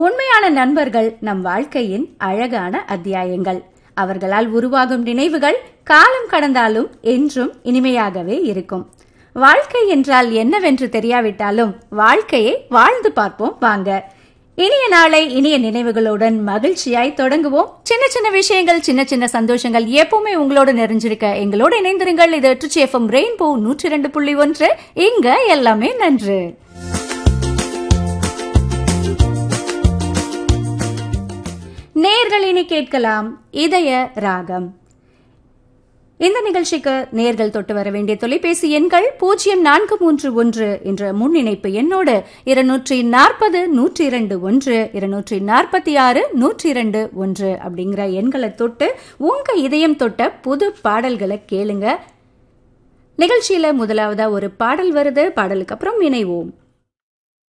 உண்மையான நண்பர்கள் நம் வாழ்க்கையின் அழகான அத்தியாயங்கள் அவர்களால் உருவாகும் நினைவுகள் காலம் கடந்தாலும் என்றும் இனிமையாகவே இருக்கும் வாழ்க்கை என்றால் என்னவென்று தெரியாவிட்டாலும் வாழ்க்கையை வாழ்ந்து பார்ப்போம் வாங்க இனிய நாளை இனிய நினைவுகளுடன் மகிழ்ச்சியாய் தொடங்குவோம் சின்ன சின்ன விஷயங்கள் சின்ன சின்ன சந்தோஷங்கள் எப்பவுமே உங்களோட நிறைஞ்சிருக்க எங்களோட இணைந்திருங்கள் இது ட்ரிச்சி எஃப்எம் ரெயின்போ நூற்றி இரண்டு புள்ளி ஒன்று இங்க எல்லாமே நன்று நேர்கள் இனி கேட்கலாம் இதய ராகம் இந்த நிகழ்ச்சிக்கு நேர்கள் தொட்டு வர வேண்டிய தொலைபேசி எண்கள் பூஜ்ஜியம் நான்கு மூன்று ஒன்று என்ற முன்னிணைப்பு எண்ணோடு இருநூற்றி நாற்பது நூற்றி இரண்டு ஒன்று இருநூற்றி நாற்பத்தி ஆறு நூற்றி இரண்டு ஒன்று அப்படிங்கிற எண்களை தொட்டு உங்க இதயம் தொட்ட புது பாடல்களை கேளுங்க நிகழ்ச்சியில முதலாவதா ஒரு பாடல் வருது பாடலுக்கு அப்புறம் இணைவோம்